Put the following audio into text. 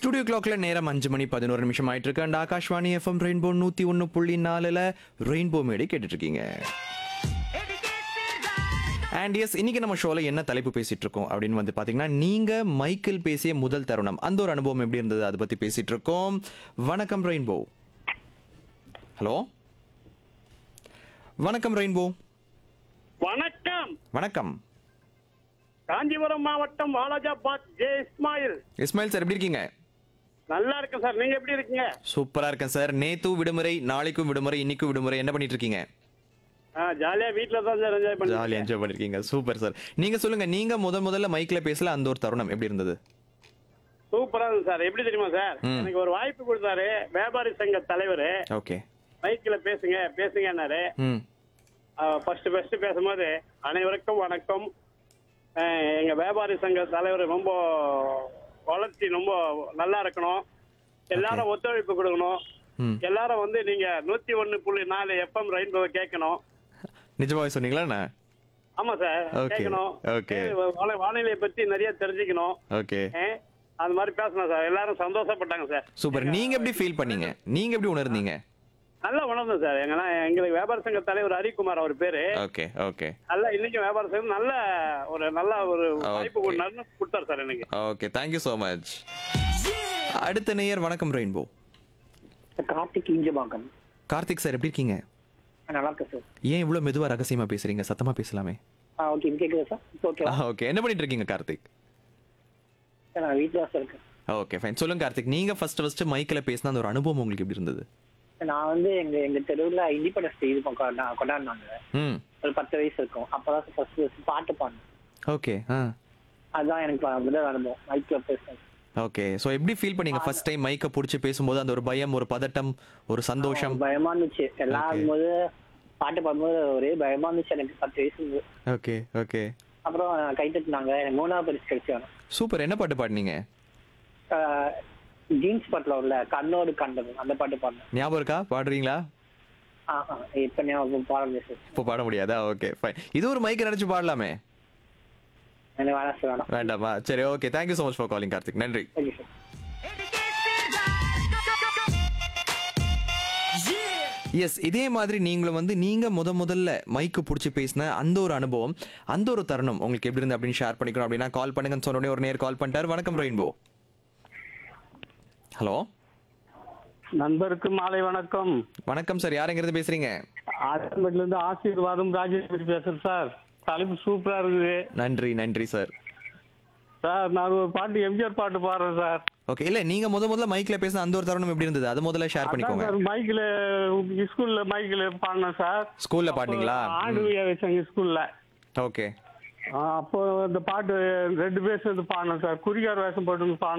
Studio கிளாக்ல நேரம் அஞ்சு மணி பதினோரு நிமிஷம் ஆயிட்டு இருக்கு அண்ட் ஆகாஷ்வாணி எஃப்எம் ரெயின்போ நூத்தி ஒன்னு புள்ளி நாலுல ரெயின்போ மேடி கேட்டுட்டு இருக்கீங்க அண்ட் எஸ் இன்னைக்கு நம்ம ஷோல என்ன தலைப்பு பேசிட்டு இருக்கோம் அப்படின்னு வந்து பாத்தீங்கன்னா நீங்க மைக்கேல் பேசிய முதல் தருணம் அந்த ஒரு அனுபவம் எப்படி இருந்தது அதை பத்தி பேசிட்டு இருக்கோம் வணக்கம் ரெயின்போ ஹலோ வணக்கம் ரெயின்போ வணக்கம் வணக்கம் காஞ்சிபுரம் மாவட்டம் வாலாஜாபாத் ஜே இஸ்மாயில் இஸ்மாயில் சார் எப்படி இருக்கீங்க நல்லா இருக்கேன் சார் நீங்க எப்படி இருக்கீங்க சூப்பரா இருக்கேன் சார் நேத்து விடுமுறை நாளைக்கும் விடுமுறை இன்னைக்கும் விடுமுறை என்ன பண்ணிட்டு இருக்கீங்க ஆ, ஜாலியா வீட்ல தான் சார் என்ஜாய் பண்ணி ஜாலியா என்ஜாய் பண்ணிருக்கீங்க சூப்பர் சார் நீங்க சொல்லுங்க நீங்க முத முதல்ல மைக்ல பேசல அந்த ஒரு தருணம் எப்படி இருந்தது சூப்பரா இருந்தது சார் எப்படி தெரியுமா சார் ம். எனக்கு ஒரு வாய்ப்பு கொடுத்தாரு வியாபாரி சங்க தலைவர் ஓகே மைக்ல பேசுங்க பேசுங்கன்னாரு ம் ஃபர்ஸ்ட் ஃபர்ஸ்ட் பேசும்போது அனைவருக்கும் வணக்கம் ஆ, எங்க வியாபாரி சங்க தலைவர் ரொம்ப வளர்ச்சி ரொம்ப நல்லா இருக்கணும் எல்லாரும் ஒத்துழைப்பு கொடுக்கணும் ம் எல்லாரும் வந்து நீங்க நூத்தி ஒண்ணு புள்ளி நாலு எஃப்எம் ரெயின்போ கேட்கணும் நிஜமாவே சொன்னீங்களா என்ன ஆமா சார் Okay. கேட்கணும் Okay. ஏ, வானி- வானிலையை பத்தி நிறைய தெரிஞ்சுக்கணும் ஓகே ஏ, அந்த மாதிரி பேசணும் சார் எல்லாரும் சந்தோஷப்பட்டாங்க சார் சூப்பர் நீங்க எப்படி ஃபீல் பண்ணீங்க நீங்க எப்படி உணர்ந்தீங்க நல்லா உணர்ந்தோம் சார் எங்கன்னா எங்களுக்கு வியாபார சங்க தலைவர் ஹரிக்குமார் அவர் பேரு ஓகே ஓகே நல்லா இன்னைக்கு வியாபார சங்கம் நல்ல ஒரு நல்ல ஒரு வாய்ப்பு Okay. ஒரு நல்ல கொடுத்தாரு சார் எனக்கு ஓகே தேங்க்யூ ஸோ மச் அடுத்த நேயர் வணக்கம் ரெயின்போ கார்த்திக் இஞ்சபாக்கம் கார்த்திக் சார் எப்படி இருக்கீங்க நல்லா இருக்கேன் சார் ஏன் இவ்வளவு மெதுவா ரகசியமா பேசுறீங்க சத்தமா பேசலாமே ஆ ஓகே இது கேட்குதா சார் இப்போ ஓகே ஓகே என்ன பண்ணிட்டு இருக்கீங்க கார்த்திக் சார் நான் வீட்டில் தான் சார் இருக்கேன் ஓகே ஃபைன் சொல்லுங்க கார்த்திக் நீங்க ஃபர்ஸ்ட் ஃபர்ஸ்ட் மைக்ல பேசின அந்த ஒரு அனுபவம் உங்களுக்கு எப்படி இருந்தது நான் வந்து எங்க எங்க தெருவில் இண்டிபெண்டன்ஸ் டே இது ப- கொண்டா- கொண்டாடினாங்க ம் ஒரு பத்து வயசு இருக்கும் அப்பதான் சார் ஃபர்ஸ்ட் ஃபர்ஸ்ட் பாட்டு பாடினேன் ஓகே ஆ அதுதான் எனக்கு முதல் அனுபவம் மைக்கில் பேசுனது ஓகே ஸோ எப்படி ஃபீல் பண்ணீங்க ஃபர்ஸ்ட் டைம் மைக்கை பிடிச்சி பேசும்போது அந்த ஒரு பயம் ஒரு பதட்டம் ஒரு சந்தோஷம் பயமா இருந்துச்சு எல்லாம் Okay. ஆகும்போது பாட்டு பாடும்போது ஒரே பயமா இருந்துச்சு எனக்கு பத்து வயசு இருந்தது. ஓகே ஓகே அப்புறம் கை தட்டினாங்க எனக்கு மூணாவது பரிசு கிடைச்சாங்க சூப்பர் என்ன பாட்டு பாடினீங்க ஜீன்ஸ் பாட்டில் உள்ள கண்ணோடு கண்டது அந்த பாட்டு பாடினேன் ஞாபகம் இருக்கா பாடுறீங்களா ஆ ஆ இப்போ ஞாபகம் பாட முடியாது சார் இப்போ பாட முடியாதா ஓகே ஃபைன் இது ஒரு மைக் நினைச்சு பாடலாமே எனக்கு வேணாம் சார் வேணாம் வேண்டாமா சரி okay thank you so much for calling Karthik நன்றி ஓகே சார் எஸ் இதே மாதிரி நீங்களும் வந்து நீங்க முத முதல்ல மைக்கு பிடிச்சி பேசின அந்த ஒரு அனுபவம் அந்த ஒரு தருணம் உங்களுக்கு எப்படி இருந்து அப்படின்னு ஷேர் பண்ணிக்கணும் அப்படின்னா கால் பண்ணுங்கன்னு சொன்ன உடனே ஒரு நேர் கால் பண்ணிட்டார் வணக்கம் ரெயின்போ ஹலோ நண்பருக்கு மாலை வணக்கம் வணக்கம் சார் யாருங்கிறது பேசுறீங்க ஆசிர்வாட்ல இருந்து ஆசீர்வாதம் ராஜேஸ்வரி பேசுறேன் சார் தலைப்பு சூப்பரா இருக்குது நன்றி நன்றி சார் சார் நான் ஒரு பாட்டு எம்ஜிஆர் பாட்டு பாடுறேன் சார் ஓகே இல்ல நீங்க முத முதல்ல மைக்ல பேசின அந்த ஒரு தருணம் எப்படி இருந்தது அது முதல்ல ஷேர் பண்ணிக்கோங்க சார் மைக்கில் ஸ்கூல்ல மைக்கில் பாடினேன் சார் ஸ்கூல்ல பாடுனீங்களா ஆண்டு வியாபாரி ஸ்கூல்ல ஓகே அப்போ இந்த பாட்டு ரெண்டு பேர் சேர்ந்து பாடினோம் சார் குறிகார் வேஷம் போட்டு பாடினோம்